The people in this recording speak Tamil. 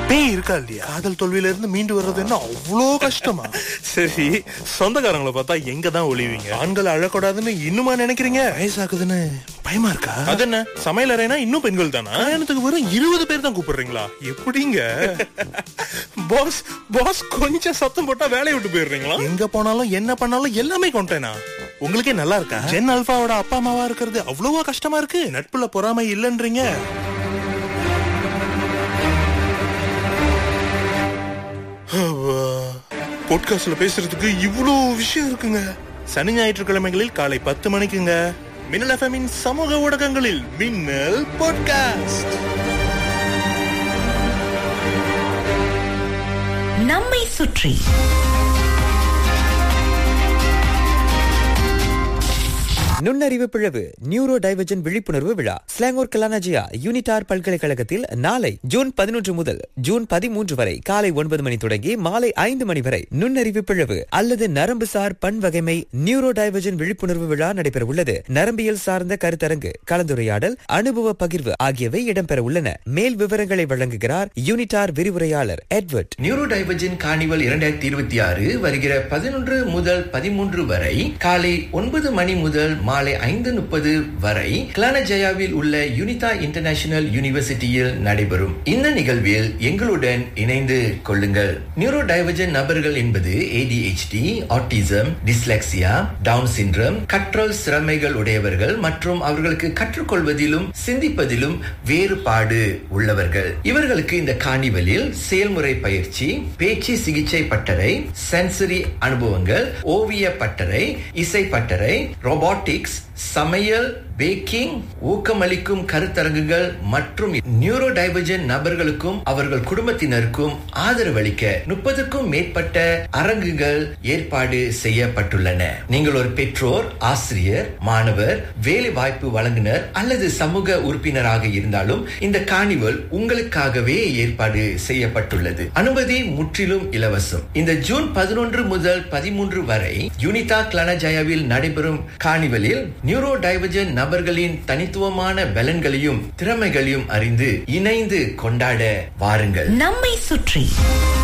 பேய் இருக்கா இல்லையா காதல் தோல்வியில இருந்து மீண்டு வர்றது என்ன அவ்வளோ கஷ்டமா சரி சொந்தக்காரங்களை பார்த்தா எங்க தான் ஒளிவீங்க ஆண்கள் அழக்கூடாதுன்னு இன்னுமா நினைக்கிறீங்க வயசாகுதுன்னு பயமா இருக்கா அது என்ன சமையல் அறைனா இன்னும் பெண்கள் தானா கல்யாணத்துக்கு வெறும் இருபது பேர் தான் கூப்பிடுறீங்களா எப்படிங்க பாஸ் பாஸ் கொஞ்சம் சத்தம் போட்டா வேலையை விட்டு போயிடுறீங்களா எங்க போனாலும் என்ன பண்ணாலும் எல்லாமே கொண்டேனா உங்களுக்கே நல்லா இருக்கா ஜென் அல்பாவோட அப்பா அம்மாவா இருக்கிறது அவ்வளவா கஷ்டமா இருக்கு நட்புல பொறாமை இல்லன்றீங்க பாட்காஸ்ட்ல பேசுறதுக்கு இவ்வளோ விஷயம் இருக்குங்க சனி ஞாயிற்றுக்கிழமைகளில் காலை பத்து மணிக்குங்க மின்னல் எஃப்எம்மின் சமூக ஊடகங்களில் மின்னல் பாட்காஸ்ட் நம்மை சுற்றி நுண்ணறிவு பிளவு நியூரோ டைவர்ஜன் விழிப்புணர்வு விழா ஸ்லாங்கோர் கலானாஜியா யூனிடார் பல்கலைக்கழகத்தில் நாளை ஜூன் பதினொன்று முதல் ஜூன் பதிமூன்று வரை காலை ஒன்பது மணி தொடங்கி மாலை ஐந்து மணி வரை நுண்ணறிவு பிளவு அல்லது நரம்புசார் பன்வகைமை நியூரோ டைவர்ஜன் விழிப்புணர்வு விழா நடைபெற உள்ளது நரம்பியல் சார்ந்த கருத்தரங்கு கலந்துரையாடல் அனுபவ பகிர்வு ஆகியவை இடம்பெற உள்ளன மேல் விவரங்களை வழங்குகிறார் யூனிடார் விரிவுரையாளர் எட்வர்ட் நியூரோ டைவர்ஜன் கார்னிவல் இரண்டாயிரத்தி இருபத்தி ஆறு வருகிற பதினொன்று முதல் பதிமூன்று வரை காலை ஒன்பது மணி முதல் மாலை ஐந்து முப்பது வரை கிளானஜயாவில் உள்ள யூனிதா இன்டர்நேஷனல் யூனிவர்சிட்டியில் நடைபெறும் இந்த நிகழ்வில் எங்களுடன் இணைந்து கொள்ளுங்கள் நியூரோ டைவர்ஜன் நபர்கள் என்பது ADHD autism dyslexia Down syndrome கற்றல் சிறமைகள் உடையவர்கள் மற்றும் அவர்களுக்கு கற்றுக்கொள்வதிலும் சிந்திப்பதிலும் வேறுபாடு உள்ளவர்கள் இவர்களுக்கு இந்த காணிவலில் செயல்முறை பயிற்சி பேச்சு சிகிச்சை பட்டறை சென்சரி அனுபவங்கள் ஓவிய பட்டறை இசை பட்டறை ரோபாட்டிக்ஸ் சமையல் பேக்கிங் ஊக்கமளிக்கும் கருத்தரங்குகள் மற்றும் நியூரோ டைவர்ஜன் நபர்களுக்கும் அவர்கள் குடும்பத்தினருக்கும் ஆதரவளிக்க முப்பதுக்கும் மேற்பட்ட அரங்குகள் ஏற்பாடு செய்யப்பட்டுள்ளன நீங்கள் ஒரு பெற்றோர் ஆசிரியர் மாணவர் வேலை வாய்ப்பு வழங்குனர் அல்லது சமூக உறுப்பினராக இருந்தாலும் இந்த காணிவல் உங்களுக்காகவே ஏற்பாடு செய்யப்பட்டுள்ளது அனுமதி முற்றிலும் இலவசம் இந்த ஜூன் பதினொன்று முதல் பதிமூன்று வரை யூனிதா கிளனஜயாவில் நடைபெறும் காணிவலில் நியூரோ டைவர்ஜன் நபர்களின் தனித்துவமான பலன்களையும் திறமைகளையும் அறிந்து இணைந்து கொண்டாட வாருங்கள் நம்மை சுற்றி